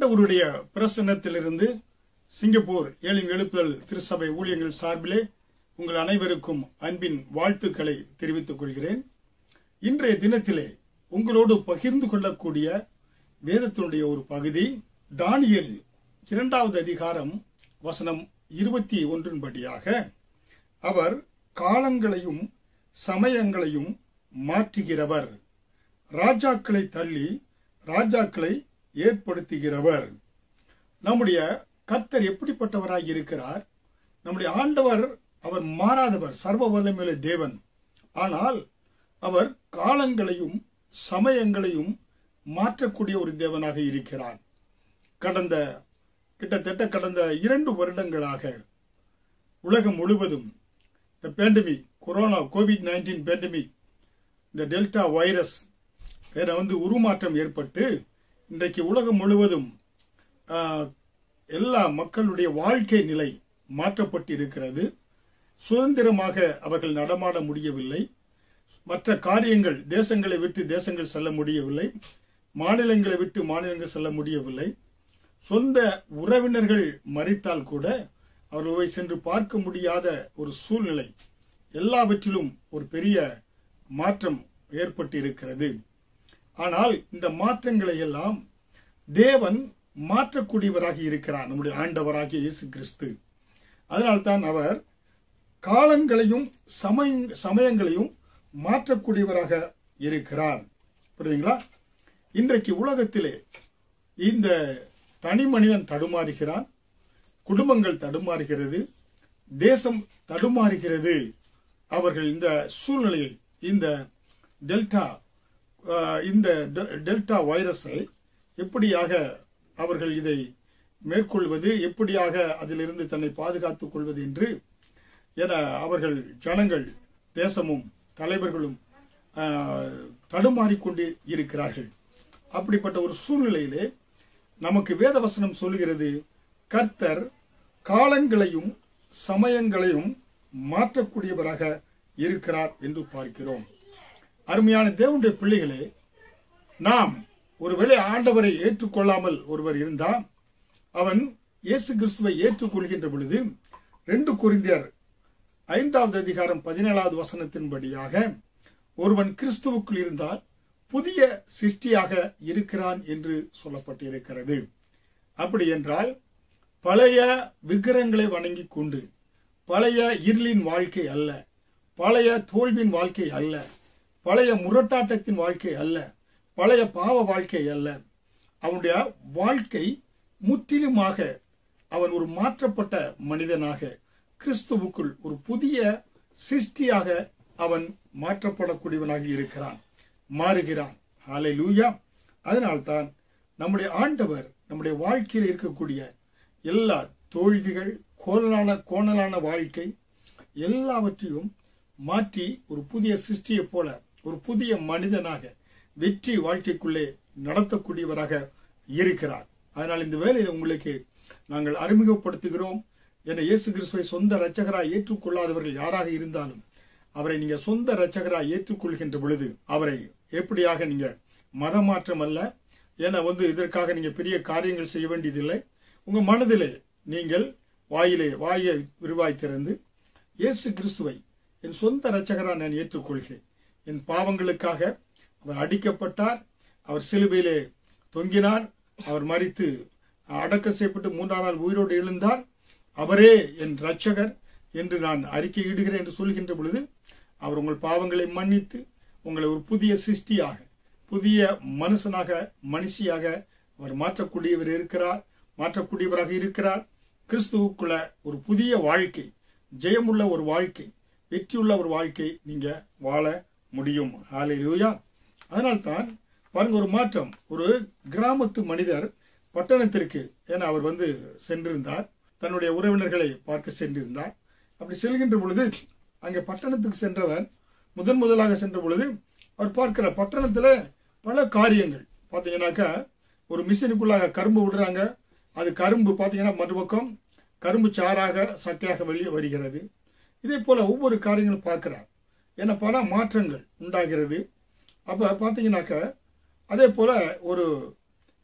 ஆண்டவருடைய பிரசன்னத்திலிருந்து சிங்கப்பூர் ஏழும் எழுப்புதல் திருசபை ஊழியங்கள் சார்பிலே உங்கள் அனைவருக்கும் அன்பின் வாழ்த்துக்களை தெரிவித்துக் கொள்கிறேன் இன்றைய தினத்திலே உங்களோடு பகிர்ந்து கொள்ளக்கூடிய வேதத்தினுடைய ஒரு பகுதி தானியல் இரண்டாவது அதிகாரம் வசனம் இருபத்தி ஒன்றின்படியாக அவர் காலங்களையும் சமயங்களையும் மாற்றுகிறவர் ராஜாக்களை தள்ளி ராஜாக்களை ஏற்படுத்துகிறவர் நம்முடைய கர்த்தர் எப்படிப்பட்டவராய் இருக்கிறார் நம்முடைய ஆண்டவர் அவர் மாறாதவர் சர்வ வல்லமையுள்ள தேவன் ஆனால் அவர் காலங்களையும் சமயங்களையும் மாற்றக்கூடிய ஒரு தேவனாக இருக்கிறார் கடந்த கிட்டத்தட்ட கடந்த இரண்டு வருடங்களாக உலகம் முழுவதும் இந்த pandemic corona COVID nineteen pandemic இந்த டெல்டா வைரஸ் வேற வந்து உருமாற்றம் ஏற்பட்டு இன்றைக்கு உலகம் முழுவதும் ஆஹ், எல்லா மக்களுடைய வாழ்க்கை நிலை மாற்றப்பட்டு இருக்கிறது சுதந்திரமாக அவர்கள் நடமாட முடியவில்லை மற்ற காரியங்கள் தேசங்களை விட்டு தேசங்கள் செல்ல முடியவில்லை மாநிலங்களை விட்டு மாநிலங்கள் செல்ல முடியவில்லை சொந்த உறவினர்கள் மறித்தால் கூட அவர்கள் போய் சென்று பார்க்க முடியாத ஒரு சூழ்நிலை எல்லாவற்றிலும் ஒரு பெரிய மாற்றம் ஏற்பட்டு இருக்கிறது ஆனால் இந்த மாற்றங்களை எல்லாம் தேவன் மாற்றக்கூடியவராக இருக்கிறார் நம்முடைய ஆண்டவராகிய இயேசு கிறிஸ்து அதனால்தான் அவர் காலங்களையும் சமய சமயங்களையும் மாற்றக்கூடியவராக இருக்கிறார் புரியுதுங்களா இன்றைக்கு உலகத்திலே இந்த தனி மனிதன் தடுமாறுகிறான் குடும்பங்கள் தடுமாறுகிறது தேசம் தடுமாறுகிறது அவர்கள் இந்த சூழ்நிலையை இந்த டெல்டா ஆஹ், இந்த டெ- டெல்டா வைரஸை எப்படியாக அவர்கள் இதை மேற்கொள்வது எப்படியாக அதிலிருந்து தன்னை பாதுகாத்துக் கொள்வது என்று என அவர்கள் ஜனங்கள் தேசமும் தலைவர்களும் ஆஹ், தடுமாறிக்கொண்டு இருக்கிறார்கள் அப்படிப்பட்ட ஒரு சூழ்நிலையிலே நமக்கு வேதவசனம் சொல்கிறது கர்த்தர் காலங்களையும் சமயங்களையும் மாற்றக்கூடியவராக இருக்கிறார் என்று பார்க்கிறோம் அருமையான தேவனுடைய பிள்ளைகளே நாம் ஒருவேளை ஆண்டவரை ஏற்றுக்கொள்ளாமல் ஒருவர் இருந்தால் அவன் இயேசு கிறிஸ்துவை ஏற்றுக்கொள்கின்ற பொழுது ரெண்டு குறிந்தியர் ஐந்தாவது அதிகாரம் பதினேழாவது வசனத்தின்படியாக ஒருவன் கிறிஸ்துவுக்குள் இருந்தால் புதிய சிருஷ்டியாக இருக்கிறான் என்று சொல்லப்பட்டிருக்கிறது அப்படி என்றால் பழைய விக்கிரங்களை வணங்கிக் கொண்டு பழைய இருளின் வாழ்க்கை அல்ல பழைய தோல்வியின் வாழ்க்கை அல்ல பழைய முரட்டாட்டத்தின் வாழ்க்கை அல்ல பழைய பாவ வாழ்க்கை அல்ல அவனுடைய வாழ்க்கை முற்றிலுமாக அவன் ஒரு மாற்றப்பட்ட மனிதனாக கிறிஸ்துவுக்குள் ஒரு புதிய சிருஷ்டியாக அவன் மாற்றப்படக்கூடியவனாக இருக்கிறான் மாறுகிறான் ஹாலை லூயா அதனால்தான் நம்முடைய ஆண்டவர் நம்முடைய வாழ்க்கையில் இருக்கக்கூடிய எல்லா தோல்விகள் கோணலான கோணலான வாழ்க்கை எல்லாவற்றையும் மாற்றி ஒரு புதிய சிருஷ்டியைப் போல ஒரு புதிய மனிதனாக வெற்றி வாழ்க்கைக்குள்ளே நடத்தக்கூடியவராக இருக்கிறார் அதனால் இந்த வேலையை உங்களுக்கு நாங்கள் அறிமுகப்படுத்துகிறோம் என இயேசு கிறிஸ்துவை சொந்த இரட்சகராய் ஏற்றுக்கொள்ளாதவர்கள் யாராக இருந்தாலும் அவரை நீங்க சொந்த இரட்சகராய் ஏற்றுக்கொள்கின்ற பொழுது அவரை எப்படியாக நீங்க மதமாற்றம் அல்ல என வந்து இதற்காக நீங்க பெரிய காரியங்கள் செய்ய வேண்டியதில்லை உங்க மனதிலே நீங்கள் வாயிலே வாயை விரிவாய் திறந்து இயேசு கிறிஸ்துவை என் சொந்த இரட்சகராக நான் ஏற்றுக்கொள்கிறேன் என் பாவங்களுக்காக அவர் அடிக்கப்பட்டார் அவர் சிலுவையிலே தொங்கினார் அவர் மறித்து அடக்க செய்யப்பட்டு மூன்றாம் நாள் உயிரோடு எழுந்தார் அவரே என் இரட்சகர் என்று நான் அறிக்கையிடுகிறேன் என்று சொல்கின்ற பொழுது அவர் உங்கள் பாவங்களை மன்னித்து உங்களை ஒரு புதிய சிருஷ்டியாக புதிய மனுஷனாக மனுஷியாக அவர் மாற்றக்கூடியவர் இருக்கிறார் மாற்றக்கூடியவராக இருக்கிறார் கிறிஸ்துவுக்குள்ள ஒரு புதிய வாழ்க்கை ஜெயமுள்ள ஒரு வாழ்க்கை வெற்றியுள்ள ஒரு வாழ்க்கை நீங்க வாழ முடியும் ஹalleluya அதனால்தான் பாருங்க ஒரு மாற்றம் ஒரு கிராமத்து மனிதர் பட்டணத்திற்கு ஏன்னா அவர் வந்து சென்றிருந்தார் தன்னுடைய உறவினர்களை பார்க்க சென்றிருந்தார் அப்படி செல்கின்ற பொழுது அங்கே பட்டணத்துக்கு சென்றவர் முதன் முதலாக சென்ற பொழுது அவர் பார்க்கிற பட்டணத்துல பல காரியங்கள் பார்த்தீங்கன்னாக்கா ஒரு மிஷினுக்குள்ளாக கரும்பு விடுறாங்க அது கரும்பு பார்த்தீங்கன்னா மறுபக்கம் கரும்பு சாறாக சக்கையாக வெளியே வருகிறது இதே போல ஒவ்வொரு காரியங்களும் பார்க்கிறார் ஏன்னா பல மாற்றங்கள் உண்டாகிறது அப்ப பார்த்தீங்கன்னாக்க அதே போல ஒரு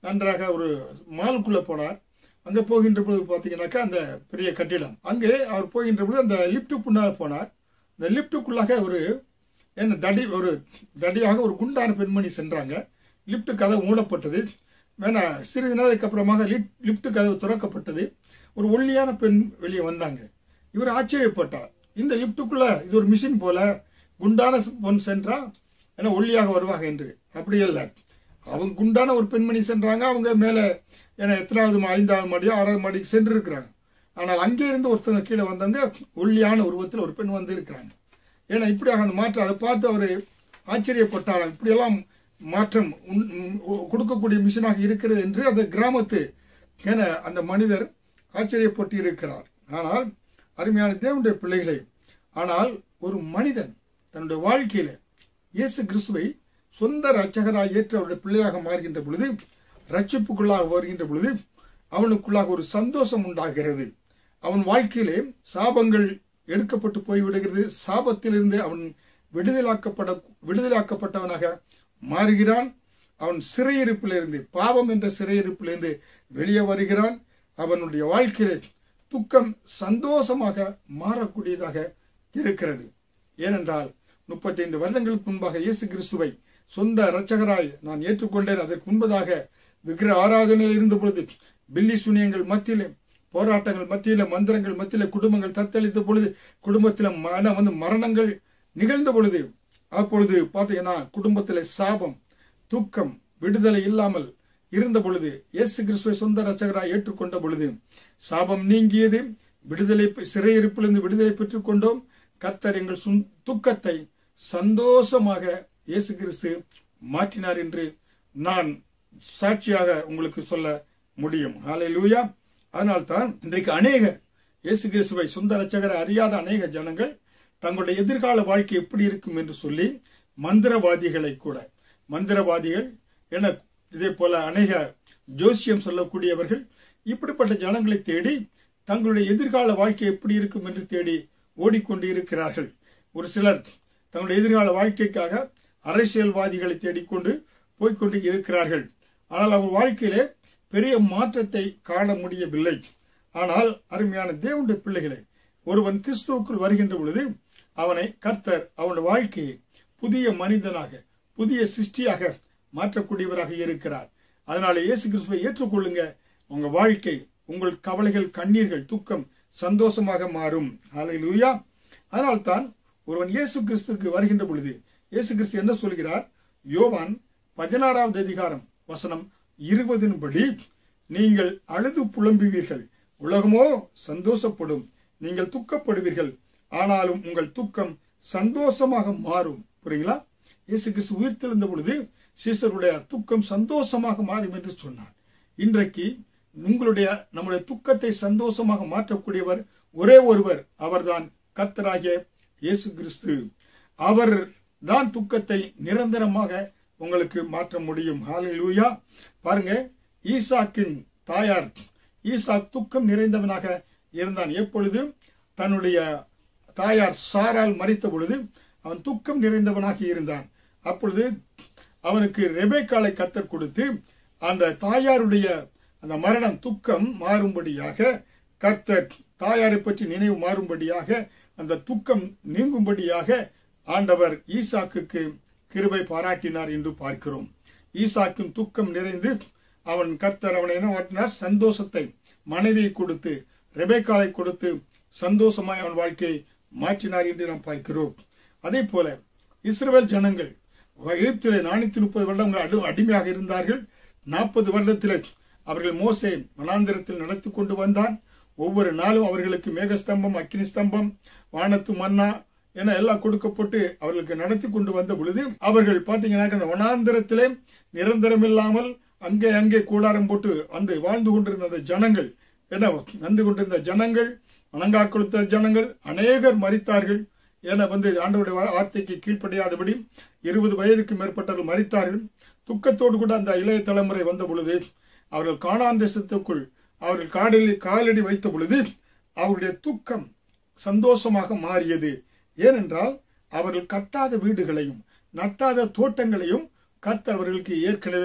நன்றாக ஒரு மாலுக்குள்ள போனார் அங்க போகின்ற பொழுது பாத்தீங்கன்னாக்கா அந்த பெரிய கட்டிடம் அங்கே அவர் போகின்ற பொழுது அந்த லிப்டுக்குள்ளாக போனார் இந்த லிப்டுக்குள்ளாக ஒரு என்ன தடி ஒரு தடியாக ஒரு குண்டான பெண்மணி சென்றாங்க லிப்ட் கதவு மூடப்பட்டது வேணா சிறிது நேரத்துக்கு அப்புறமாக லிப் லிப்ட் கதவு திறக்கப்பட்டது ஒரு ஒல்லியான பெண் வெளியே வந்தாங்க இவர் ஆச்சரியப்பட்டார் இந்த லிப்டுக்குள்ள இது ஒரு மிஷின் போல குண்டான பொன் சென்றா ஏன்னா ஒல்லியாக வருவாங்க என்று அப்படி இல்லை அவங்க குண்டான ஒரு பெண்மணி சென்றாங்க அவங்க மேல ஏன்னா எத்தனாவது மா- ஐந்தாவது மாடியோ ஆறாவது மாடிக்கு சென்று இருக்கிறாங்க ஆனால் அங்கே இருந்து ஒருத்தங்க கீழே வந்தாங்க ஒல்லியான உருவத்தில் ஒரு பெண் வந்து இருக்கிறாங்க ஏன்னா இப்படியாக அந்த மாற்றம் அதை பார்த்து அவர் ஆச்சரியப்பட்டாராம் இப்படியெல்லாம் மாற்றம் உன்- உம் கொடுக்கக்கூடிய மிஷினாக இருக்கிறது என்று அந்த கிராமத்து என அந்த மனிதர் ஆச்சரியப்பட்டு இருக்கிறார் ஆனால் அருமையான தேவனுடைய பிள்ளைகளே ஆனால் ஒரு மனிதன் தன்னுடைய வாழ்க்கையில இயேசு கிறிஸ்துவை சொந்த ரட்சகராய் ஏற்று அவருடைய பிள்ளையாக மாறுகின்ற பொழுது ரட்சிப்புக்குள்ளாக வருகின்ற பொழுது அவனுக்குள்ளாக ஒரு சந்தோஷம் உண்டாகிறது அவன் வாழ்க்கையிலே சாபங்கள் எடுக்கப்பட்டு போய்விடுகிறது சாபத்திலிருந்து அவன் விடுதலாக்கப்பட விடுதலாக்கப்பட்டவனாக மாறுகிறான் அவன் சிறையிருப்பிலிருந்து பாவம் என்ற சிறையிருப்பிலிருந்து வெளியே வருகிறான் அவனுடைய வாழ்க்கையிலே துக்கம் சந்தோஷமாக மாறக்கூடியதாக இருக்கிறது ஏனென்றால் முப்பத்தைந்து வருடங்களுக்கு முன்பாக இயேசு கிறிஸ்துவை சொந்த இரட்சகராய் நான் ஏற்றுக்கொண்டேன் அதற்கு முன்பதாக விக்கிர ஆராதனையில் இருந்த பொழுது பில்லி சுனியங்கள் மத்தியிலே போராட்டங்கள் மத்தியில மந்திரங்கள் மத்தியில குடும்பங்கள் தத்தளித்த பொழுது குடும்பத்தில மன வந்து மரணங்கள் நிகழ்ந்த பொழுது அப்பொழுது பார்த்தீங்கன்னா குடும்பத்தில சாபம் துக்கம் விடுதலை இல்லாமல் இருந்த பொழுது இயேசு கிறிஸ்துவை சொந்த ரட்சகராய் ஏற்றுக்கொண்ட பொழுது சாபம் நீங்கியது விடுதலை சிறையிருப்பிலிருந்து விடுதலை பெற்றுக் கொண்டோம் கர்த்தர் எங்கள் சுந்- துக்கத்தை சந்தோஷமாக இயேசு கிறிஸ்து மாற்றினார் என்று நான் சாட்சியாக உங்களுக்கு சொல்ல முடியும் ஹalleluya அதனால்தான் இன்றைக்கு அநேகர் இயேசு கிறிஸ்துவை சொந்த ரட்சகரை அறியாத அநேக ஜனங்கள் தங்களுடைய எதிர்கால வாழ்க்கை எப்படி இருக்கும் என்று சொல்லி மந்திரவாதிகளை கூட மந்திரவாதிகள் என இதே போல அநேக ஜோசியம் சொல்லக்கூடியவர்கள் இப்படிப்பட்ட ஜனங்களை தேடி தங்களுடைய எதிர்கால வாழ்க்கை எப்படி இருக்கும் என்று தேடி ஓடிக்கொண்டு இருக்கிறார்கள் ஒரு சிலர் தங்களுடைய எதிர்கால வாழ்க்கைக்காக அரசியல்வாதிகளை தேடிக்கொண்டு போய்க்கொண்டு இருக்கிறார்கள் ஆனால் அவர் வாழ்க்கையிலே பெரிய மாற்றத்தை காண முடியவில்லை ஆனால் அருமையான தேவனுடைய பிள்ளைகளை ஒருவன் கிறிஸ்துவுக்குள் வருகின்ற பொழுது அவனை கர்த்தர் அவனுடைய வாழ்க்கையை புதிய மனிதனாக புதிய சிருஷ்டியாக மாற்றக்கூடியவராக இருக்கிறார் அதனால இயேசு கிறிஸ்துவை ஏற்றுக்கொள்ளுங்க உங்க வாழ்க்கை உங்கள் கவலைகள் கண்ணீர்கள் துக்கம் சந்தோஷமாக மாறும் ஹalleluya அதனால்தான் ஒருவன் இயேசு கிறிஸ்துக்கு வருகின்ற பொழுது இயேசு கிறிஸ்து என்ன சொல்கிறார் யோவான் பதினாறாவது அதிகாரம் வசனம் இருபதின்படி நீங்கள் அழுது புலம்புவீர்கள் உலகமோ சந்தோஷப்படும் நீங்கள் துக்கப்படுவீர்கள் ஆனாலும் உங்கள் துக்கம் சந்தோஷமாக மாறும் புரியுங்களா இயேசு கிறிஸ்து உயிர்த்தெழுந்த பொழுது சீசருடைய துக்கம் சந்தோஷமாக மாறும் என்று சொன்னார் இன்றைக்கு உங்களுடைய நம்முடைய துக்கத்தை சந்தோஷமாக மாற்றக்கூடியவர் ஒரே ஒருவர் அவர்தான் கர்த்தராகிய இயேசு கிறிஸ்து அவர் தான் துக்கத்தை நிரந்தரமாக உங்களுக்கு மாற்ற முடியும் ஹalleluya பாருங்க ஈசாக்கின் தாயார் ஈசாக் துக்கம் நிறைந்தவனாக இருந்தான் எப்பொழுது தன்னுடைய தாயார் சாரால் மறித்த பொழுது அவன் துக்கம் நிறைந்தவனாக இருந்தான் அப்பொழுது அவனுக்கு ரெபேக்காலை கத்தர் கொடுத்து அந்த தாயாருடைய அந்த மரணம் துக்கம் மாறும்படியாக கர்த்தர் தாயாரை பற்றி நினைவு மாறும்படியாக அந்த துக்கம் நீங்கும்படியாக ஆண்டவர் ஈசாக்குக்கு கிருபை பாராட்டினார் என்று பார்க்கிறோம் ஈசாக்கின் துக்கம் நிறைந்து அவன் கர்த்தர் அவனை என்ன மாற்றினார் சந்தோஷத்தை மனைவியை கொடுத்து ரெபேக்காலை கொடுத்து சந்தோஷமாய் அவன் வாழ்க்கையை மாற்றினார் என்று நாம் பார்க்கிறோம் அதே போல இஸ்ரவேல் ஜனங்கள் எகிப்திலே நானூத்தி முப்பது வருடங்கள் அடி அடிமையாக இருந்தார்கள் நாற்பது வருடத்திலே அவர்கள் மோசே மனாந்திரத்தில் நடத்தி கொண்டு வந்தான் ஒவ்வொரு நாளும் அவர்களுக்கு மேகஸ்தம்பம் அக்னி ஸ்தம்பம் வானத்து மன்னா என எல்லாம் கொடுக்கப்பட்டு அவர்களுக்கு நடத்தி கொண்டு வந்த பொழுது அவர்கள் பாத்தீங்கன்னா அந்த வனாந்திரத்திலே நிரந்தரம் இல்லாமல் அங்கே அங்கே கூடாரம் போட்டு வந்து வாழ்ந்து கொண்டிருந்த அந்த ஜனங்கள் என்ன வந்து கொண்டிருந்த ஜனங்கள் வணங்கா கொடுத்த ஜனங்கள் அநேகர் மறித்தார்கள் என வந்து ஆண்டவருடைய வா- வார்த்தைக்கு கீழ்ப்படியாதபடி இருபது வயதுக்கு மேற்பட்டவர்கள் மறித்தார்கள் துக்கத்தோடு கூட அந்த இளைய தலைமுறை வந்த பொழுது அவர்கள் காணான் தேசத்துக்குள் அவர்கள் காடில் காலடி வைத்த பொழுது அவருடைய துக்கம் சந்தோஷமாக மாறியது ஏனென்றால் அவர்கள் கட்டாத வீடுகளையும் நட்டாத தோட்டங்களையும் கர்த்தர் அவர்களுக்கு ஏற்கனவே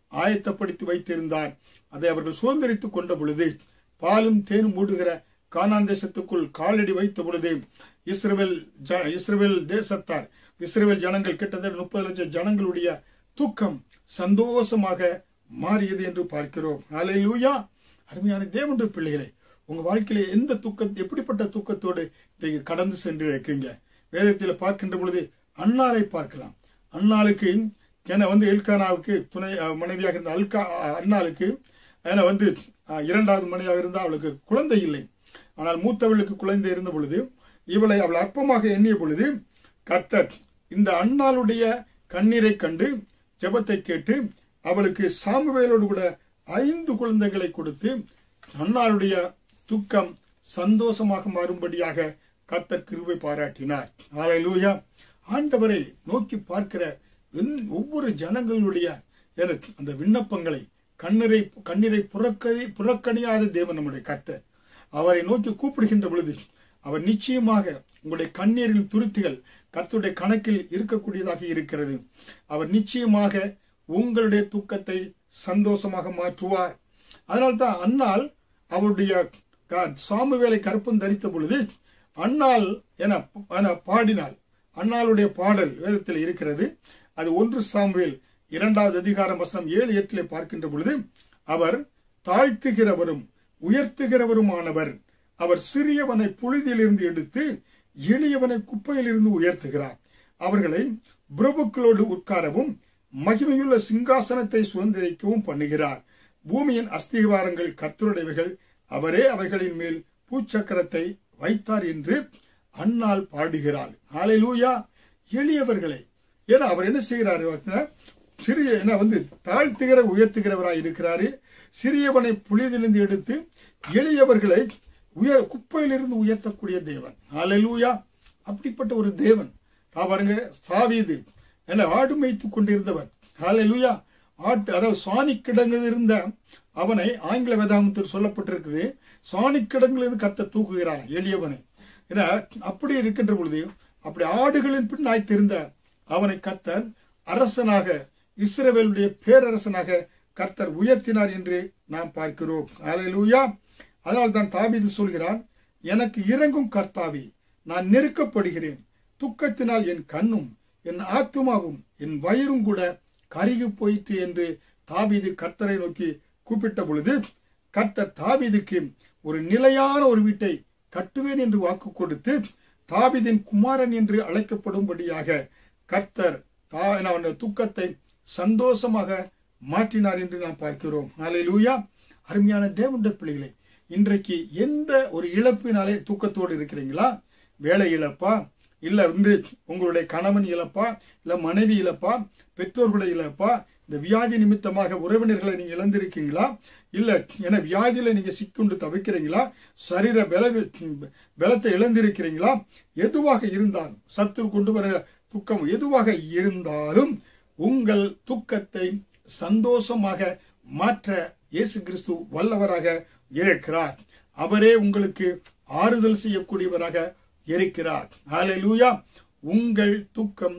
ஆயத்தப்படுத்தி வைத்திருந்தார் அதை அவர்கள் சுதந்திரித்துக் கொண்ட பொழுது பாலும் தேனும் மூடுகிற கானான் தேசத்துக்குள் காலடி வைத்த பொழுது இஸ்ரவேல் ஜ- இஸ்ரவேல் தேசத்தார் இஸ்ரவேல் ஜனங்கள் கிட்டத்தட்ட முப்பது லட்சம் ஜனங்களுடைய தூக்கம் சந்தோஷமாக மாறியது என்று பார்க்கிறோம் ஹalleluya அருமையான தேவனுடைய பிள்ளைகளே உங்க வாழ்க்கையில எந்த தூக்கம் எப்படிப்பட்ட தூக்கத்தோடு நீங்க கடந்து சென்று இருக்கீங்க வேதத்தில் பார்க்கின்ற பொழுது அன்னாலை பார்க்கலாம் அன்னாளுக்கு என வந்து எல்கானாவுக்கு துணை அஹ், மனைவியாக இருந்த அல்கா அஹ், அன்னாளுக்கு என வந்து அஹ், இரண்டாவது மனைவியாக இருந்தால் அவளுக்கு குழந்தை இல்லை ஆனால் மூத்தவளுக்கு குழந்தை இருந்த பொழுது இவளை அவள் அற்பமாக எண்ணிய பொழுது கர்த்தர் இந்த அன்னாளுடைய கண்ணீரை கண்டு ஜெபத்தை கேட்டு அவளுக்கு சாமுவேலோடு கூட ஐந்து குழந்தைகளை கொடுத்து அன்னாளுடைய துக்கம் சந்தோஷமாக மாறும்படியாக கர்த்தர் கிருபை பாராட்டினார் ஹalleluya ஆண்டவரை நோக்கி பார்க்கிற என்- ஒவ்வொரு ஜனங்களுடைய எனக்கு அந்த விண்ணப்பங்களை கண்ணீரை கண்ணீரை புறக்கணி புறக்கணியாத தேவன் நம்முடைய கர்த்தர் அவரை நோக்கி கூப்பிடுகின்ற பொழுது அவர் நிச்சயமாக உங்களுடைய கண்ணீரின் துருத்திகள் கர்த்தருடைய கணக்கில் இருக்கக்கூடியதாக இருக்கிறது அவர் நிச்சயமாக உங்களுடைய துக்கத்தை சந்தோஷமாக மாற்றுவார் அதனால்தான் அன்னாள் அவருடைய க- சாமுவேலை கற்பம் தரித்த பொழுது அன்னாள் என என பாடினாள் அன்னாளுடைய பாடல் வேதத்தில் இருக்கிறது அது ஒன்று சாமுவேல் இரண்டாவது அதிகாரம் வசனம் ஏழு எட்டிலே பார்க்கின்ற பொழுது அவர் தாழ்த்துகிறவரும் உயர்த்துகிறவருமானவர் அவர் சிறியவனை புழுதியிலிருந்து எடுத்து எளியவனை குப்பையிலிருந்து உயர்த்துகிறார் அவர்களை பிரபுக்களோடு உட்காரவும் மகிமையுள்ள சிங்காசனத்தை சுதந்திரிக்கவும் பண்ணுகிறார் பூமியின் அஸ்திவாரங்கள் கர்த்தருடையவைகள் அவரே அவைகளின் மேல் பூச்சக்கரத்தை வைத்தார் என்று அன்னாள் பாடுகிறாள் ஹalleluya எளியவர்களை ஏன்னா அவர் என்ன செய்கிறாரு பார்த்தீங்கன்னா, சிறிய என்ன வந்து தாழ்த்துகிற உயர்த்துகிறவராய் இருக்கிறாரு சிறியவனை புலிதிலிருந்து எடுத்து எளியவர்களை உயர் குப்பையிலிருந்து உயர்த்தக்கூடிய தேவன் ஹalleluya அப்படிப்பட்ட ஒரு தேவன் தா பாருங்க சாவீது என்ன ஆடு மேய்த்துக் கொண்டிருந்தவன் ஹalleluya ஆட்டு அதாவது சாணி கிடங்கு இருந்த அவனை ஆங்கில வேதாகமத்தில் சொல்லப்பட்டிருக்குது சாணி கிடங்கிலிருந்து கத்த தூக்குகிறான் எளியவனை ஏன்னா அப்படி இருக்கின்ற பொழுது அப்படி ஆடுகளின் பின்னாய் தெரிந்த அவனை கத்தர் அரசனாக இஸ்ரவேலுடைய பேரரசனாக கர்த்தர் உயர்த்தினார் என்று நாம் பார்க்கிறோம் ஹalleluya அதனால் தான் தாவீது சொல்கிறான் எனக்கு இறங்கும் கர்த்தாவே நான் நெருக்கப்படுகிறேன் துக்கத்தினால் என் கண்ணும் என் ஆத்துமாவும் என் வயிறும் கூட கருகி போயிற்று என்று தாவீது கர்த்தரை நோக்கி கூப்பிட்ட பொழுது கர்த்தர் தாவீதுக்கு ஒரு நிலையான ஒரு வீட்டை கட்டுவேன் என்று வாக்கு கொடுத்து தாவீதின் குமாரன் என்று அழைக்கப்படும்படியாக கர்த்தர் தா அவனுடைய துக்கத்தை சந்தோஷமாக மாற்றினார் என்று நாம் பார்க்கிறோம் ஹalleluya அருமையான தேவனுடைய பிள்ளைகளே இன்றைக்கு எந்த ஒரு இழப்பினாலே தூக்கத்தோடு இருக்கிறீங்களா வேலை இழப்பா இல்ல வந்து உங்களுடைய கணவன் இழப்பா இல்ல மனைவி இழப்பா பெற்றோர்களுடைய இழப்பா இந்த வியாதி நிமித்தமாக உறவினர்களை நீங்க இழந்திருக்கீங்களா இல்ல என வியாதியில நீங்க சிக்குண்டு தவிக்கிறீங்களா சரீர பல பலத்தை இழந்திருக்கிறீங்களா எதுவாக இருந்தாலும் சத்து கொண்டு வர துக்கம் எதுவாக இருந்தாலும் உங்கள் துக்கத்தை சந்தோஷமாக மாற்ற இயேசு கிறிஸ்து வல்லவராக இருக்கிறார் அவரே உங்களுக்கு ஆறுதல் செய்யக்கூடியவராக இருக்கிறார் ஹalleluya உங்கள் துக்கம்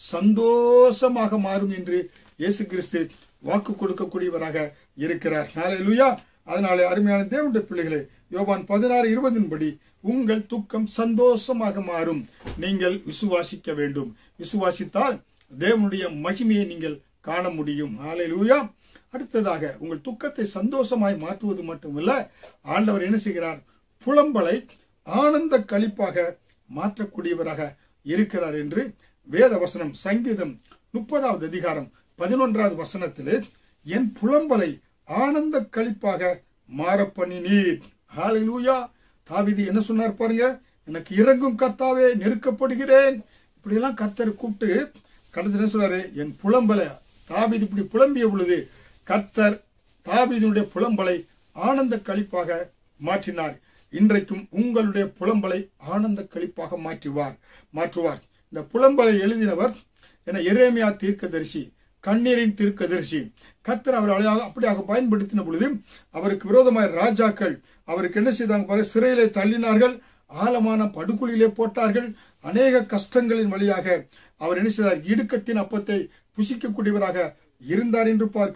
சந்தோஷமாக மாறும் என்று இயேசு கிறிஸ்து வாக்கு கொடுக்கக்கூடியவராக இருக்கிறார் ஹalleluya அதனாலே அருமையான தேவனுடைய பிள்ளைகளே யோவான் பதினாறு இருபதின் படி உங்கள் துக்கம் சந்தோஷமாக மாறும் நீங்கள் விசுவாசிக்க வேண்டும் விசுவாசித்தால் தேவனுடைய மகிமையை நீங்கள் காண முடியும் ஹalleluya அடுத்ததாக உங்கள் துக்கத்தை சந்தோஷமாய் மாற்றுவது மட்டுமல்ல ஆண்டவர் என்ன செய்கிறார் புலம்பலை ஆனந்த களிப்பாக மாற்றக்கூடியவராக இருக்கிறார் என்று வேத வசனம் சங்கீதம் முப்பதாவது அதிகாரம் பதினொன்றாவது வசனத்திலே என் புலம்பலை ஆனந்த களிப்பாக மாற பண்ணினீர் ஹalleluya தாவீது என்ன சொன்னார் பாருங்க எனக்கு இறங்கும் கர்த்தாவே நெருக்கப்படுகிறேன் இப்படியெல்லாம் கர்த்தர் கூப்பிட்டு கடைசி என்ன சொல்றாரு என் புலம்பலை தாவீது இப்படி புலம்பிய பொழுது கர்த்தர் தாவீதுடைய புலம்பலை ஆனந்த களிப்பாக மாற்றினார் இன்றைக்கும் உங்களுடைய புலம்பலை ஆனந்த களிப்பாக மாற்றுவார் மாற்றுவார் இந்த புலம்பலை எழுதினவர் என எரேமியா தீர்க்கதரிசி கண்ணீரின் தீர்க்கதரிசி கர்த்தர் அவர் அழகாக அப்படியாக பயன்படுத்தின பொழுது அவருக்கு விரோதமாய் ராஜாக்கள் அவருக்கு என்ன செய்தாங்க பாரு சிறையிலே தள்ளினார்கள் ஆழமான படுகொலியிலே போட்டார்கள் அநேக கஷ்டங்களின் வழியாக அவர் என்ன செய்தார் இடுக்கத்தின் அப்பத்தை புசிக்கக்கூடியவராக இருந்தார் என்று பார்க்கிறோம்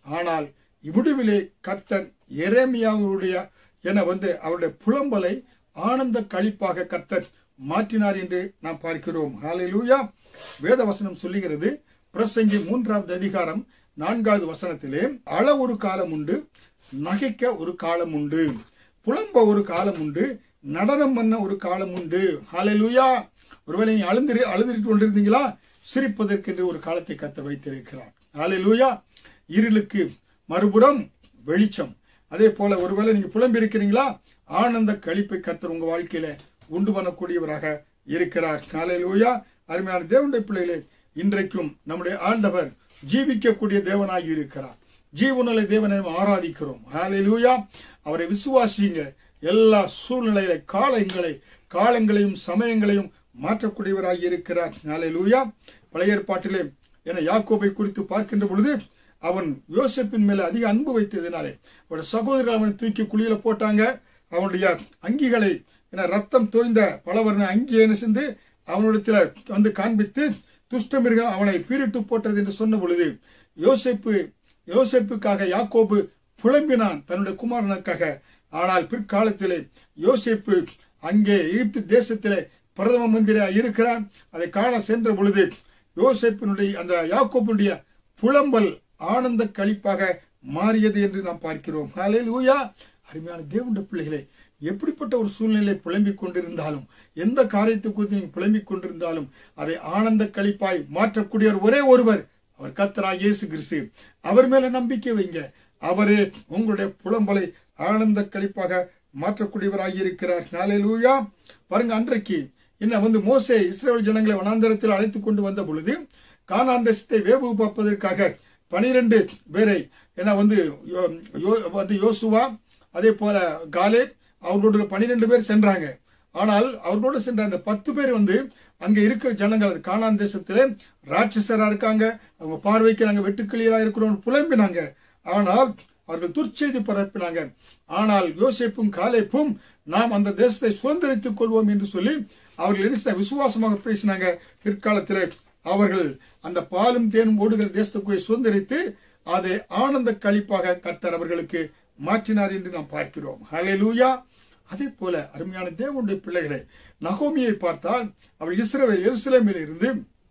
ஆனால் இவ்விடுவிலே கர்த்தர் எரேமியாவுடைய என வந்து அவருடைய புலம்பலை ஆனந்த களிப்பாக கர்த்தர் மாற்றினார் என்று நாம் பார்க்கிறோம் ஹalleluya வேத வசனம் சொல்லுகிறது பிரசங்கி மூன்றாவது அதிகாரம் நான்காவது வசனத்திலே அள ஒரு காலம் உண்டு நகைக்க ஒரு காலம் உண்டு புலம்ப ஒரு காலம் உண்டு நடனம் பண்ண ஒரு காலம் உண்டு ஹalleluya ஒருவேளை நீ அழுந்து அழுதுட்டு கொண்டிருந்தீங்களா சிரிப்பதற்கென்று ஒரு காலத்தை கத்த வைத்திருக்கிறார் ஹalleluya இருளுக்கு மறுபுறம் வெளிச்சம் அதே போல ஒருவேளை நீங்க புலம்பி இருக்கிறீங்களா ஆனந்த கழிப்பை கர்த்தர் உங்க வாழ்க்கையில உண்டு பண்ணக்கூடியவராக இருக்கிறார் ஹalleluya அருமையான தேவனுடைய பிள்ளைகளே இன்றைக்கும் நம்முடைய ஆண்டவர் ஜீவிக்கக்கூடிய தேவனாகி இருக்கிறார் ஜீவனுள்ள தேவனை நாம் ஆராதிக்கிறோம் ஹalleluya அவரை விசுவாசிங்க எல்லா சூழ்நிலையில காலங்களை காலங்களையும் சமயங்களையும் மாற்றக்கூடியவராகி இருக்கிறார் ஹalleluya பழைய ஏற்பாட்டிலே என யாக்கோபை குறித்து பார்க்கின்ற பொழுது அவன் யோசேப்பின் மேல அதிக அன்பு வைத்ததினாலே அவருடைய சகோதரர் அவனை தூக்கி குழியில போட்டாங்க அவனுடைய அங்கிகளை என ரத்தம் தோய்ந்த பலவர்ண அங்கியை என்ன சென்று அவனிடத்துல வந்து காண்பித்து துஷ்டமிருகம் அவனை பீரிட்டு போட்டது என்று சொன்ன பொழுது யோசேப்பு யோசேப்புக்காக யாக்கோபு புலம்பினான் தன்னுடைய குமாரனுக்காக ஆனால் பிற்காலத்திலே யோசேப்பு அங்கே எகிப்து தேசத்திலே பிரதம மந்திரியா இருக்கிறான் அதை காண சென்ற பொழுது யோசேப்பினுடைய அந்த யாக்கோபுடைய புலம்பல் ஆனந்த கழிப்பாக மாறியது என்று நாம் பார்க்கிறோம் ஹalleluya அருமையான தேவனுடைய பிள்ளைகளே எப்படிப்பட்ட ஒரு சூழ்நிலை புலம்பிக் கொண்டிருந்தாலும் எந்த காரியத்தை குறித்து நீங்கள் புலம்பிக் கொண்டிருந்தாலும் அதை ஆனந்த கழிப்பாய் மாற்றக்கூடியவர் ஒரே ஒருவர் அவர் கத்தராக இயேசு கிறிஸ்து அவர் மேல நம்பிக்கை வைங்க அவரே உங்களுடைய புலம்பலை ஆனந்த கழிப்பாக மாற்றக்கூடியவராக இருக்கிறார் ஹalleluya பாருங்க அன்றைக்கு என்ன வந்து மோசே இஸ்ரேல் ஜனங்களை வனாந்தரத்தில் அழைத்து கொண்டு வந்த பொழுது கானான் தேசத்தை வேவு பார்ப்பதற்காக பனிரெண்டு பேரை என வந்து யோ- யோ- வந்து யோசுவா அதே போல காலே அவர்களோட பனிரெண்டு பேர் சென்றாங்க ஆனால் அவர்களோடு சென்ற அந்த பத்து பேர் வந்து அங்க இருக்க ஜனங்கள் அது கானான் தேசத்திலே ராட்சசரா இருக்காங்க அவங்க பார்வைக்கு நாங்க வெட்டுக்கிளியா இருக்கிறோம் புலம்பினாங்க ஆனால் அவர்கள் துர்ச்செய்தி பரப்பினாங்க ஆனால் யோசேப்பும் காலேப்பும் நாம் அந்த தேசத்தை சுதந்திரித்துக் கொள்வோம் என்று சொல்லி அவர்கள் என்ன செய்தாங்க? விசுவாசமாக பேசினாங்க பிற்காலத்திலே அவர்கள் அந்த பாலும் தேனும் ஓடுகிற தேசத்துக்கு சுதந்திரித்து அதை ஆனந்த கழிப்பாக கர்த்தர் அவர்களுக்கு மாற்றினார் என்று நாம் பார்க்கிறோம் ஹalleluya அதே போல அருமையான தேவனுடைய பிள்ளைகளை நகோமியை பார்த்தால் அவள் இஸ்ரவேல் எருசலேமில் இருந்து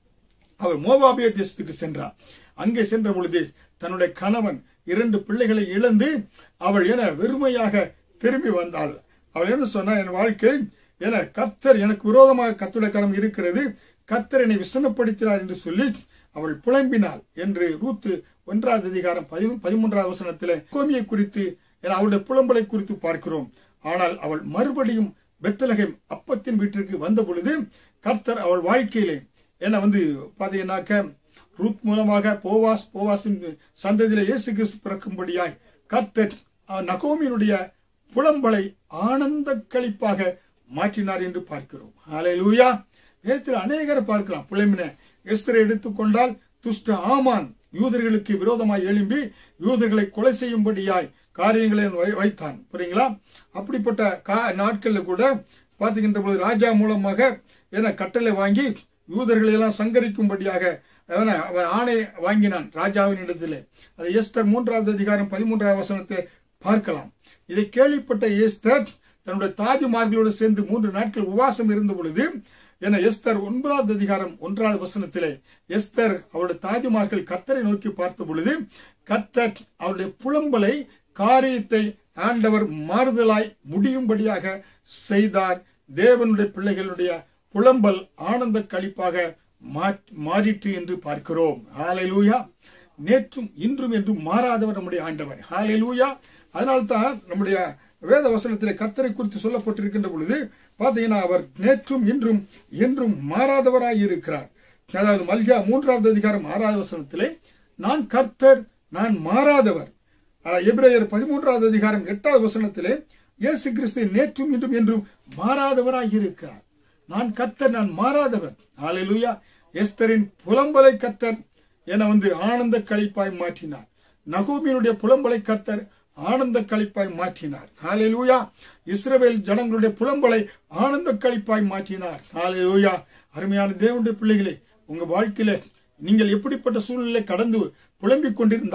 அவள் மோவாபிய தேசத்துக்கு சென்றார் அங்கே சென்ற பொழுது தன்னுடைய கணவன் இரண்டு பிள்ளைகளை இழந்து அவள் என வெறுமையாக திரும்பி வந்தாள் அவள் என்ன சொன்னா என் வாழ்க்கை என கர்த்தர் எனக்கு விரோதமாக கத்துடைய கரம் இருக்கிறது கர்த்தர் என்னை விசனப்படுத்தினார் என்று சொல்லி அவள் புலம்பினாள் என்று ரூத்து ஒன்றாவது அதிகாரம் பதிமூ- பதிமூன்றாவது வசனத்திலே கோமியை குறித்து என அவளுடைய புலம்பலை குறித்து பார்க்கிறோம் ஆனால் அவள் மறுபடியும் பெத்தலகம் அப்பத்தின் வீட்டிற்கு வந்த பொழுது கர்த்தர் அவள் வாழ்க்கையிலே என்ன வந்து பாத்தீங்கன்னாக்க ரூத் மூலமாக போவாஸ் போவாஸின் சந்ததியில இயேசு கிறிஸ்து பிறக்கும்படியாய் கர்த்தர் அஹ், நகோமியினுடைய புலம்பலை ஆனந்த கழிப்பாக மாற்றினார் என்று பார்க்கிறோம் ஹalleluya வேதத்தில் அநேகரை பார்க்கலாம் புலம்பின எஸ்தரை எடுத்துக்கொண்டால் துஷ்ட ஆமான் யூதர்களுக்கு விரோதமாய் எழும்பி யூதர்களை கொலை செய்யும்படியாய் காரியங்களை வை- வைத்தான் புரியுங்களா அப்படிப்பட்ட கா- நாட்கள்ல கூட பாத்துக்கின்ற பொழுது ராஜா மூலமாக என கட்டளை வாங்கி யூதர்களை எல்லாம் சங்கரிக்கும்படியாக அவன அவன் ஆணை வாங்கினான் ராஜாவின் இடத்திலே அதை எஸ்தர் மூன்றாவது அதிகாரம் பதிமூன்றாவது வசனத்தை பார்க்கலாம் இதை கேள்விப்பட்ட எஸ்தர் தன்னுடைய தாதிமார்களோடு சேர்ந்து மூன்று நாட்கள் உபவாசம் இருந்த பொழுது என எஸ்தர் ஒன்பதாவது அதிகாரம் ஒன்றாவது வசனத்திலே எஸ்தர் அவருடைய தாதிமார்கள் கர்த்தரை நோக்கி பார்த்த பொழுது கர்த்தர் அவருடைய புலம்பலை காரியத்தை ஆண்டவர் மாறுதலாய் முடியும்படியாக செய்தார் தேவனுடைய பிள்ளைகளுடைய புலம்பல் ஆனந்த கழிப்பாக மா- மாறிற்று என்று பார்க்கிறோம் ஹalleluya நேற்றும் இன்றும் என்றும் மாறாதவர் நம்முடைய ஆண்டவர் ஹalleluya அதனால்தான் நம்முடைய வேத வசனத்திலே கர்த்தரை குறித்து சொல்லப்பட்டிருக்கின்ற பொழுது பார்த்தீங்கன்னா அவர் நேற்றும் இன்றும் என்றும் மாறாதவராய் இருக்கிறார் அதாவது மல்கியா மூன்றாவது அதிகாரம் ஆறாவது வசனத்திலே நான் கர்த்தர் நான் மாறாதவர் அஹ், எபிரேயர் பதிமூன்றாவது அதிகாரம் எட்டாவது வசனத்திலே இயேசு கிறிஸ்து நேற்றும் இன்றும் என்றும் மாறாதவராய் இருக்கிறார் நான் கர்த்தர் நான் மாறாதவர் ஹalleluya எஸ்தரின் புலம்பலை கர்த்தர் என வந்து ஆனந்த களிப்பாய் மாற்றினார் நகோமியினுடைய புலம்பலை கர்த்தர் ஆனந்த களிப்பாய் மாற்றினார் ஹalleluya இஸ்ரவேல் ஜனங்களுடைய புலம்பலை ஆனந்த களிப்பாய் மாற்றினார் ஹalleluya அருமையான தேவனுடைய பிள்ளைகளே உங்க வாழ்க்கையில நீங்கள் எப்படிப்பட்ட சூழ்நிலை கடந்து புலம்பிக் கொண்டிருந்தா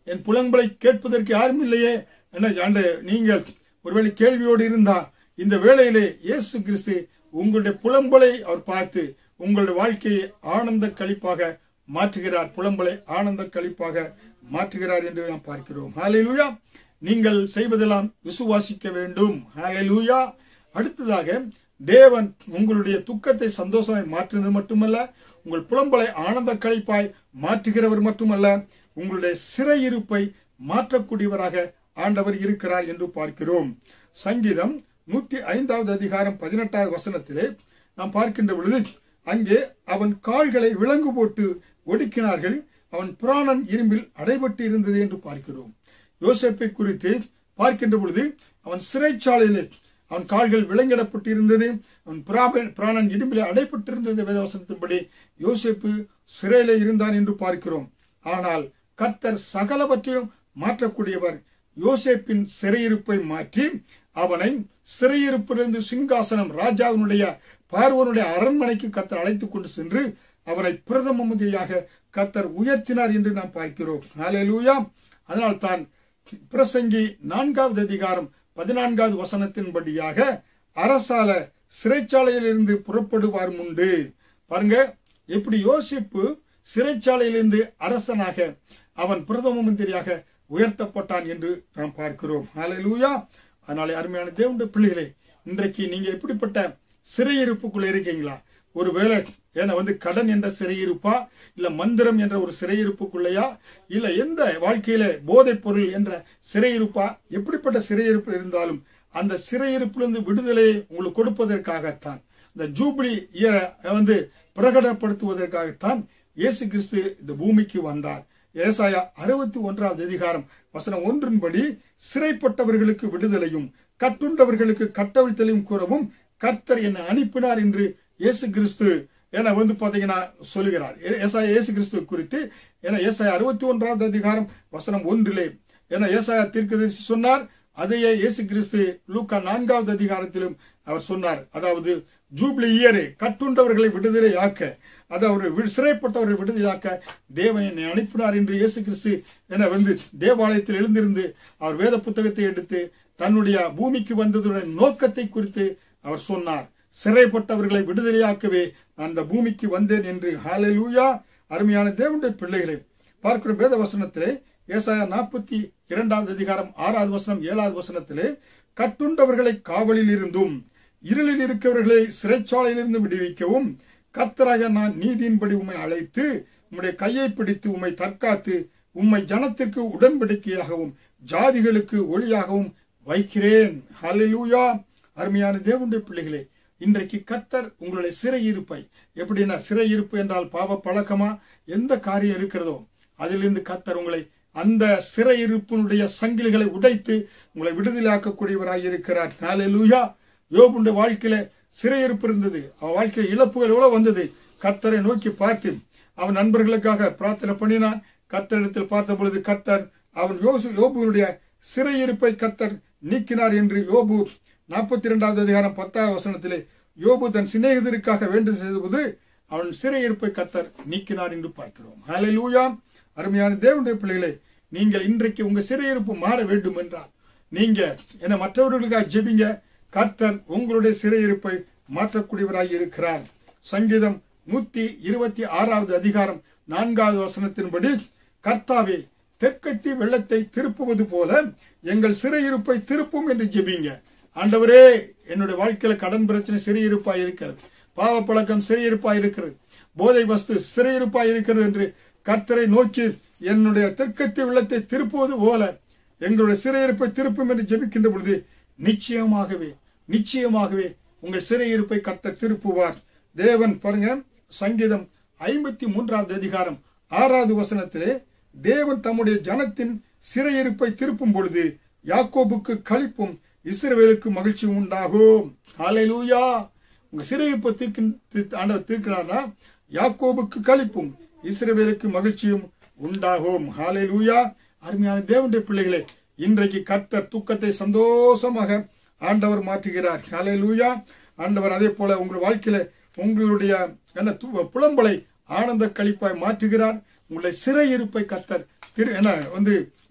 என் புலம்பலை கேட்பதற்கு யாரும் இல்லையே என்ன ஆண்டு நீங்கள் ஒருவேளை கேள்வியோடு இருந்தா இந்த வேளையிலே இயேசு கிறிஸ்து உங்களுடைய புலம்பலை அவர் பார்த்து உங்களுடைய வாழ்க்கையை ஆனந்த கழிப்பாக மாற்றுகிறார் புலம்பலை ஆனந்த கழிப்பாக மாற்றுகிறார் என்று நாம் பார்க்கிறோம் ஹalleluya நீங்கள் செய்வதெல்லாம் விசுவாசிக்க வேண்டும் ஹalleluya அடுத்ததாக தேவன் உங்களுடைய துக்கத்தை சந்தோஷமாய் மாற்றுவது மட்டுமல்ல உங்கள் புலம்பலை ஆனந்த கழிப்பாய் மாற்றுகிறவர் மட்டுமல்ல உங்களுடைய சிறையிருப்பை மாற்றக்கூடியவராக ஆண்டவர் இருக்கிறார் என்று பார்க்கிறோம் சங்கீதம் நூத்தி ஐந்தாவது அதிகாரம் பதினெட்டாவது வசனத்திலே நாம் பார்க்கின்ற பொழுது அங்கே அவன் கால்களை விலங்கு போட்டு ஒடுக்கினார்கள் அவன் புராணன் இரும்பில் அடைபட்டு இருந்தது என்று பார்க்கிறோம் யோசேப்பை குறித்து பார்க்கின்ற பொழுது அவன் சிறைச்சாலையிலே அவன் கால்கள் விலங்கிடப்பட்டு இருந்தது அவன் பிராப- பிராணன் இடும்பிலே அடைப்பட்டிருந்தது வேதவசனத்தின்படி யோசேப்பு சிறையிலே இருந்தான் என்று பார்க்கிறோம் ஆனால் கர்த்தர் சகலவற்றையும் மாற்றக்கூடியவர் யோசேப்பின் சிறையிருப்பை மாற்றி அவனை சிறையிருப்பிலிருந்து சிங்காசனம் ராஜாவினுடைய பார்வனுடைய அரண்மனைக்கு கர்த்தர் அழைத்துக் கொண்டு சென்று அவனை பிரதம மந்திரியாக கர்த்தர் உயர்த்தினார் என்று நாம் பார்க்கிறோம் ஹalleluya அதனால் தான் பிரசங்கி நான்காவது அதிகாரம் பதினான்காவது வசனத்தின்படியாக அரசால சிறைச்சாலையிலிருந்து புறப்படுவார் உண்டு பாருங்க எப்படி யோசிப்பு சிறைச்சாலையிலிருந்து அரசனாக அவன் பிரதம மந்திரியாக உயர்த்தப்பட்டான் என்று நாம் பார்க்கிறோம் ஹalleluya அதனாலே அருமையான தேவனுடைய பிள்ளைகளே இன்றைக்கு நீங்க எப்படிப்பட்ட சிறையிருப்புக்குள்ள இருக்கீங்களா ஒருவேளை ஏன்னா வந்து கடன் என்ற சிறையிருப்பா இல்ல மந்திரம் என்ற ஒரு சிறையிருப்புக்குள்ளையா இல்ல எந்த வாழ்க்கையில போதைப் பொருள் என்ற சிறையிருப்பா எப்படிப்பட்ட சிறையிருப்பு இருந்தாலும் அந்த சிறையிருப்பிலிருந்து விடுதலையை உங்களுக்கு கொடுப்பதற்காகத்தான் இந்த ஜூபிலி இயரை வந்து பிரகடனப்படுத்துவதற்காகத்தான் இயேசு கிறிஸ்து இந்த பூமிக்கு வந்தார் ஏசாயா அறுபத்தி ஒன்றாவது அதிகாரம் வசனம் ஒன்றின்படி சிறைப்பட்டவர்களுக்கு விடுதலையும் கட்டுண்டவர்களுக்கு கட்டவிழ்த்தலையும் கூறவும் கர்த்தர் என்னை அனுப்பினார் என்று இயேசு கிறிஸ்து என வந்து பாத்தீங்கன்னா சொல்லுகிறார் ஏ- ஏசாயா இயேசு கிறிஸ்து குறித்து என ஏசாயா அறுபத்தி ஒன்றாவது அதிகாரம் வசனம் ஒன்றிலே என ஏசாயா தீர்க்கதரிசி சொன்னார் அதையே இயேசு கிறிஸ்து லூக்கா நான்காவது அதிகாரத்திலும் அவர் சொன்னார் அதாவது ஜூப்ளி இயரே கட்டுண்டவர்களை விடுதலையாக்க அதாவது வி- சிறைப்பட்டவர்களை விடுதலையாக்க தேவன் என்னை அனுப்பினார் என்று இயேசு கிறிஸ்து என வந்து தேவாலயத்தில் எழுந்திருந்து அவர் வேத புத்தகத்தை எடுத்து தன்னுடைய பூமிக்கு வந்ததுடன் நோக்கத்தை குறித்து அவர் சொன்னார் சிறைப்பட்டவர்களை விடுதலையாக்கவே நான் இந்த பூமிக்கு வந்தேன் என்று ஹalleluya அருமையான தேவனுடைய பிள்ளைகளை பார்க்கிற வேத வசனத்திலே ஏசாயா நாற்பத்தி இரண்டாவது அதிகாரம் ஆறாவது வசனம் ஏழாவது வசனத்திலே கட்டுண்டவர்களை காவலில் இருந்தும் இருளில் இருக்கிறவர்களை சிறைச்சாலையிலிருந்து விடுவிக்கவும் கர்த்தராக நான் நீதியின்படி உம்மை அழைத்து உம்முடைய கையை பிடித்து உம்மை தற்காத்து உம்மை ஜனத்திற்கு உடன்படிக்கையாகவும் ஜாதிகளுக்கு ஒளியாகவும் வைக்கிறேன் ஹalleluya அருமையான தேவனுடைய பிள்ளைகளே இன்றைக்கு கர்த்தர் உங்களுடைய சிறையிருப்பை எப்படின்னா சிறையிருப்பு என்றால் பாவ பழக்கமா எந்த காரியம் இருக்கிறதோ அதிலிருந்து கர்த்தர் உங்களை அந்த சிறையிருப்பினுடைய சங்கிலிகளை உடைத்து உங்களை விடுதலையாக்கக்கூடியவராக இருக்கிறார் ஹalleluya யோபுடைய வாழ்க்கையில சிறையிருப்பு இருந்தது அவன் வாழ்க்கையில இழப்புகள் எவ்வளவு வந்தது கர்த்தரை நோக்கி பார்த்து அவன் நண்பர்களுக்காக பிரார்த்தனை பண்ணினான் கர்த்தரிடத்தில் பார்த்த பொழுது கர்த்தர் அவன் யோசு யோபுவினுடைய சிறையிருப்பை கர்த்தர் நீக்கினார் என்று யோபு நாற்பத்தி இரண்டாவது அதிகாரம் பத்தாவது வசனத்திலே யோபு தன் சிநேகிதருக்காக வேண்டும் செய்தபோது அவன் சிறையிருப்பை கர்த்தர் நீக்கினார் என்று பார்க்கிறோம் ஹalleluya அருமையான தேவனுடைய பிள்ளைகளே நீங்கள் இன்றைக்கு உங்க சிறையிருப்பு மாற வேண்டும் என்றால் நீங்க என்ன மற்றவர்களுக்காக ஜெபிங்க கர்த்தர் உங்களுடைய சிறையிருப்பை மாற்றக்கூடியவராய் இருக்கிறார் சங்கீதம் நூத்தி இருபத்தி ஆறாவது அதிகாரம் நான்காவது வசனத்தின்படி கர்த்தாவே தெற்கத்தி வெள்ளத்தை திருப்புவது போல எங்கள் சிறையிருப்பை திருப்பும் என்று ஜெபிங்க ஆண்டவரே என்னுடைய வாழ்க்கையில கடன் பிரச்சனை சிறையிருப்பாய் இருக்கிறது பாவ பழக்கம் சிறையிருப்பாய் இருக்கிறது போதை வஸ்து சிறையிருப்பாய் இருக்கிறது என்று கர்த்தரை நோக்கி என்னுடைய தெற்கத்தி வெள்ளத்தை திருப்புவது போல எங்களுடைய சிறையிருப்பை திருப்பும் என்று ஜெபிக்கின்ற பொழுது நிச்சயமாகவே நிச்சயமாகவே உங்கள் சிறையிருப்பை கர்த்தர் திருப்புவார் தேவன் பாருங்க சங்கீதம் ஐம்பத்தி மூன்றாவது அதிகாரம் ஆறாவது வசனத்திலே தேவன் தம்முடைய ஜனத்தின் சிறையிருப்பை திருப்பும் பொழுது யாக்கோபுக்கு களிப்பும் இஸ்ரவேலுக்கு மகிழ்ச்சியும் உண்டாகும் ஹalleluya உங்க சிறையிருப்பை தீர்க்கு ஆண்டவர் தீர்க்கிறார்னா யாக்கோபுக்கு களிப்பும் இஸ்ரவேலுக்கு மகிழ்ச்சியும் உண்டாகும் ஹalleluya அருமையான தேவனுடைய பிள்ளைகளே இன்றைக்கு கர்த்தர் துக்கத்தை சந்தோஷமாக ஆண்டவர் மாற்றுகிறார் ஹalleluya ஆண்டவர் அதே போல உங்கள் வாழ்க்கையில உங்களுடைய என்ன து- புலம்பலை ஆனந்த கழிப்பாய் மாற்றுகிறார் உங்களுடைய சிறையிருப்பை கர்த்தர் திரு என்ன வந்து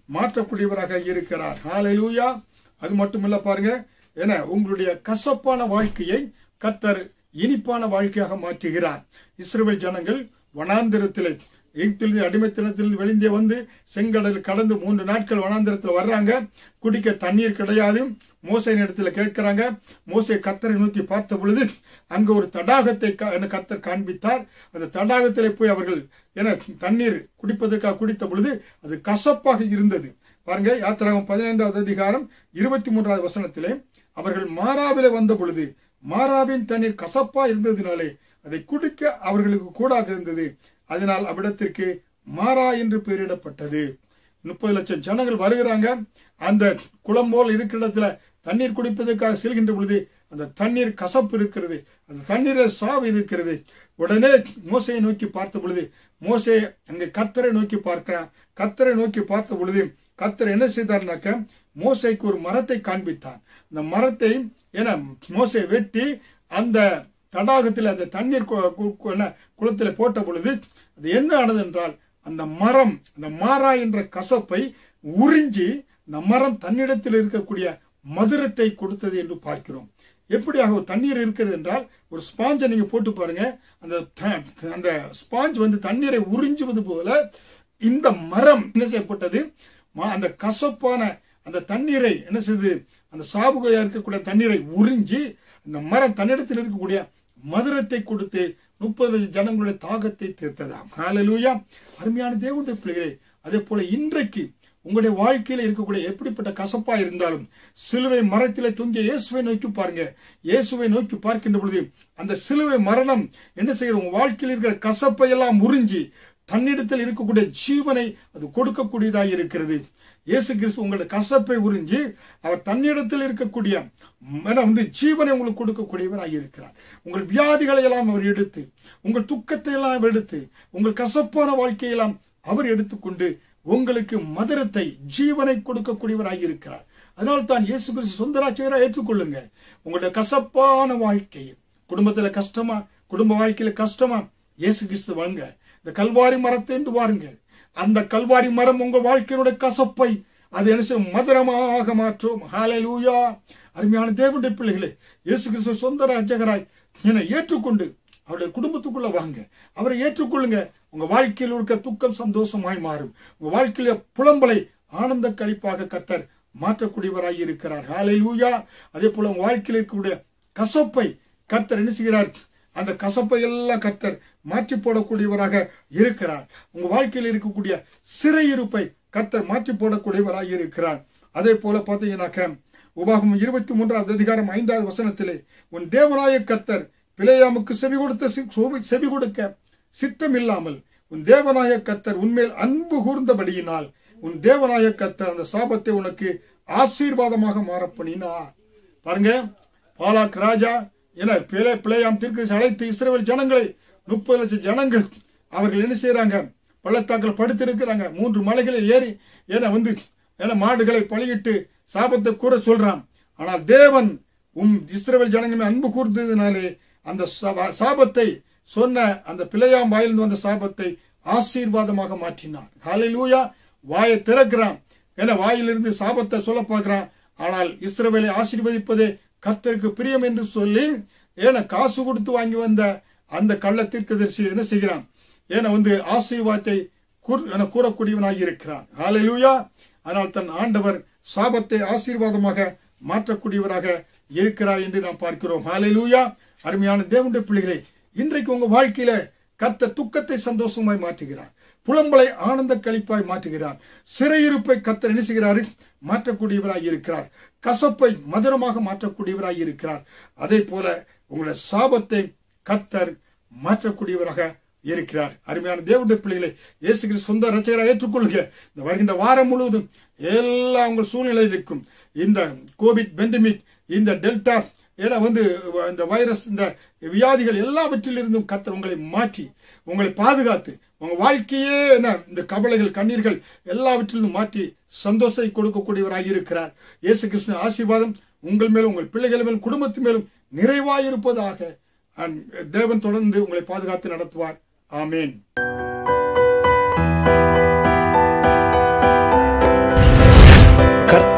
மாற்றக்கூடியவராக இருக்கிறார் ஹalleluya அது மட்டுமல்ல பாருங்க என உங்களுடைய கசப்பான வாழ்க்கையை கர்த்தர் இனிப்பான வாழ்க்கையாக மாற்றுகிறார் இஸ்ரவேல் ஜனங்கள் வனாந்திரத்திலே எகிப்திலிருந்து அடிமைத்தனத்திலிருந்து வெளிந்தே வந்து செங்கடல் கடந்து மூன்று நாட்கள் வனாந்திரத்தில் வர்றாங்க குடிக்க தண்ணீர் கிடையாது மோசையின் இடத்துல கேட்கிறாங்க மோசை கத்தரை நோக்கி பார்த்த பொழுது அங்க ஒரு தடாகத்தை க- என கத்தர் காண்பித்தார் அந்த தடாகத்திலே போய் அவர்கள் என தண்ணீர் குடிப்பதற்காக குடித்த பொழுது அது கசப்பாக இருந்தது பாருங்க யாத்திராகம் பதினைந்தாவது அதிகாரம் இருபத்தி மூன்றாவது வசனத்திலே அவர்கள் மாறாவிலே வந்த பொழுது மாறாவின் தண்ணீர் கசப்பா இருந்ததினாலே அதை குடிக்க அவர்களுக்கு கூடாது இருந்தது அதனால் அவ்விடத்திற்கு மாறா என்று பெயரிடப்பட்டது முப்பது லட்சம் ஜனங்கள் வருகிறாங்க அந்த குளம் போல் இருக்கிற இடத்துல தண்ணீர் குடிப்பதற்காக செல்கின்ற பொழுது அந்த தண்ணீர் கசப்பு இருக்கிறது அந்த தண்ணீரில் சாவு இருக்கிறது உடனே மோசையை நோக்கி பார்த்த பொழுது மோசே அங்கே கத்தரை நோக்கி பார்க்கிறான் கத்தரை நோக்கி பார்த்த பொழுது கத்தர் என்ன செய்தார்னாக்க மோசைக்கு ஒரு மரத்தை காண்பித்தார் அந்த மரத்தை என மோசை வெட்டி அந்த தடாகத்தில் அந்த தண்ணீர் கு- கு- கு- என்ன, குளத்தில் போட்ட பொழுது அது என்ன ஆனது என்றால் அந்த மரம் அந்த மாறா என்ற கசப்பை உறிஞ்சி அந்த மரம் தன்னிடத்தில் இருக்கக்கூடிய மதுரத்தை கொடுத்தது என்று பார்க்கிறோம் எப்படியாக ஒரு தண்ணீர் இருக்கிறது என்றால் ஒரு ஸ்பாஞ்சை நீங்க போட்டு பாருங்க அந்த த- அந்த ஸ்பாஞ்ச் வந்து தண்ணீரை உறிஞ்சுவது போல இந்த மரம் என்ன செய்யப்பட்டது ம- அந்த கசப்பான அந்த தண்ணீரை என்ன செய்து அந்த சாபுகையா இருக்கக்கூடிய தண்ணீரை உறிஞ்சி அந்த மரம் தன்னிடத்தில் இருக்கக்கூடிய மதுரத்தை கொடுத்து முப்பது ஜனங்களுடைய தாகத்தை தீர்த்ததாம் ஹalleluya அருமையான தேவனுடைய பிள்ளைகளே அதே போல இன்றைக்கு உங்களுடைய வாழ்க்கையில இருக்கக்கூடிய எப்படிப்பட்ட கசப்பா இருந்தாலும் சிலுவை மரத்திலே தொங்கிய இயேசுவை நோக்கி பாருங்க இயேசுவை நோக்கி பார்க்கின்ற பொழுது அந்த சிலுவை மரணம் என்ன செய்யுது உங்க வாழ்க்கையில் இருக்கிற கசப்பை எல்லாம் உறிஞ்சி தன்னிடத்தில் இருக்கக்கூடிய ஜீவனை அது கொடுக்கக்கூடியதாக இருக்கிறது இயேசு கிறிஸ்து உங்களுடைய கசப்பை உறிஞ்சி அவர் தன்னிடத்தில் இருக்கக்கூடிய மன வந்து ஜீவனை உங்களுக்கு கொடுக்கக்கூடியவராக இருக்கிறார் உங்கள் வியாதிகளை எல்லாம் அவர் எடுத்து உங்கள் துக்கத்தை எல்லாம் அவர் எடுத்து உங்கள் கசப்பான வாழ்க்கையெல்லாம் அவர் எடுத்துக்கொண்டு உங்களுக்கு மதுரத்தை ஜீவனை கொடுக்கக்கூடியவராக இருக்கிறார் அதனால தான் இயேசு கிறிஸ்து சொந்த ராட்சியராக ஏற்றுக்கொள்ளுங்க உங்களுடைய கசப்பான வாழ்க்கை குடும்பத்துல கஷ்டமா குடும்ப வாழ்க்கையில கஷ்டமா இயேசு கிறிஸ்து வாங்க இந்த கல்வாரி மரத்தை என்று வாருங்க அந்த கல்வாரி மரம் உங்க வாழ்க்கையினுடைய கசப்பை அது என்ன செய்யும் மதுரமாக மாற்றும் ஹalleluya அருமையான தேவனுடைய பிள்ளைகளே இயேசு கிறிஸ்து சொந்த ராஜகராய் என ஏற்றுக்கொண்டு அவருடைய குடும்பத்துக்குள்ள வாங்க அவரை ஏற்றுக்கொள்ளுங்க உங்க வாழ்க்கையில் இருக்க துக்கம் சந்தோஷமாய் மாறும் உங்க வாழ்க்கையில புலம்பலை ஆனந்த கழிப்பாக கத்தர் மாற்றக்கூடியவராய் இருக்கிறார் ஹalleluya அதே போல உங்க வாழ்க்கையில் இருக்கக்கூடிய கசப்பை கத்தர் என்ன செய்கிறார் அந்த கசப்பை எல்லாம் கத்தர் மாற்றி போடக்கூடியவராக இருக்கிறார் உங்க வாழ்க்கையில் இருக்கக்கூடிய சிறையிருப்பை கர்த்தர் மாற்றி போடக்கூடியவராக இருக்கிறார் அதே போல பார்த்தீங்கன்னாக்க உபாகம் இருபத்தி மூன்றாவது அதிகாரம் ஐந்தாவது வசனத்திலே உன் தேவனாய கர்த்தர் பிழையாமுக்கு செவி கொடுத்த சி- சோவி- செவி கொடுக்க சித்தம் இல்லாமல் உன் தேவனாய கர்த்தர் உன்மேல் அன்பு கூர்ந்தபடியினால் உன் தேவனாய கர்த்தர் அந்த சாபத்தை உனக்கு ஆசீர்வாதமாக மாறப்பண்ணினார் பாருங்க பாலாக் ராஜா என பிழை பிழையாம் தீர்க்கதரிசி அழைத்து இஸ்ரவேல் ஜனங்களை முப்பது லட்சம் ஜனங்கள் அவர்கள் என்ன செய்றாங்க பள்ளத்தாக்கில் படுத்திருக்கிறாங்க மூன்று மலைகளில் ஏறி என வந்து என மாடுகளை பலியிட்டு சாபத்தை கூற சொல்றான் ஆனால் தேவன் உம் இஸ்ரவேல் ஜனங்கள் மேல் அன்பு கூர்ந்ததினாலே அந்த சாப- சாபத்தை சொன்ன அந்த பிழையாம் வாயிலிருந்து வந்த சாபத்தை ஆசீர்வாதமாக மாற்றினார் ஹalleluya வாயை திறக்கிறான் என வாயிலிருந்து சாபத்தை சொல்ல பார்க்கிறான் ஆனால் இஸ்ரவேலை ஆசீர்வதிப்பதே கர்த்தருக்கு பிரியம் என்று சொல்லி ஏன காசு கொடுத்து வாங்கி வந்த அந்த கள்ள தீர்க்கதரிசி என்ன செய்கிறான் ஏன வந்து ஆசீர்வாதத்தை கூர்- என கூறக்கூடியவனாக இருக்கிறான் ஹalleluya ஆனால் தன் ஆண்டவர் சாபத்தை ஆசீர்வாதமாக மாற்றக்கூடியவராக இருக்கிறார் என்று நாம் பார்க்கிறோம் ஹalleluya அருமையான தேவனுடைய பிள்ளைகளே இன்றைக்கு உங்க வாழ்க்கையில கர்த்தர் துக்கத்தை சந்தோஷமாய் மாற்றுகிறார் புலம்பலை ஆனந்த கழிப்பாய் மாற்றுகிறார் சிறையிருப்பை கர்த்தர் என்ன செய்கிறாரு மாற்றக்கூடியவராய் இருக்கிறார் கசப்பை மதுரமாக மாற்றக்கூடியவராய் இருக்கிறார் அதே போல உங்களுடைய சாபத்தை கர்த்தர் மாற்றக்கூடியவராக இருக்கிறார் அருமையான தேவனுடைய பிள்ளைகளை இயேசு கிறிஸ்து சொந்த ரச்சகராக ஏற்றுக்கொள்ளுங்க இந்த வருகின்ற வாரம் முழுவதும் எல்லா உங்கள் சூழ்நிலையிலும் இந்த கோவிட் பெண்டமிக் இந்த டெல்டா ஏன்னா வந்து இந்த வைரஸ் இந்த வியாதிகள் எல்லாவற்றிலிருந்தும் கர்த்தர் உங்களை மாற்றி உங்களை பாதுகாத்து உங்க வாழ்க்கையே என்ன இந்த கவலைகள் கண்ணீர்கள் எல்லாவற்றிலிருந்தும் மாற்றி சந்தோஷத்தை கொடுக்கக்கூடியவராக இருக்கிறார் இயேசு கிருஷ்ண ஆசீர்வாதம் உங்கள் மேலும் உங்கள் பிள்ளைகள் மேலும் குடும்பத்தின் மேலும் நிறைவாயிருப்பதாக அண்ட் தேவன் தொடர்ந்து உங்களை பாதுகாத்து நடத்துவார் ஆமேன்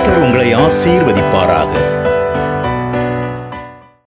கர்த்தர் உங்களை ஆசீர்வதிப்பாராக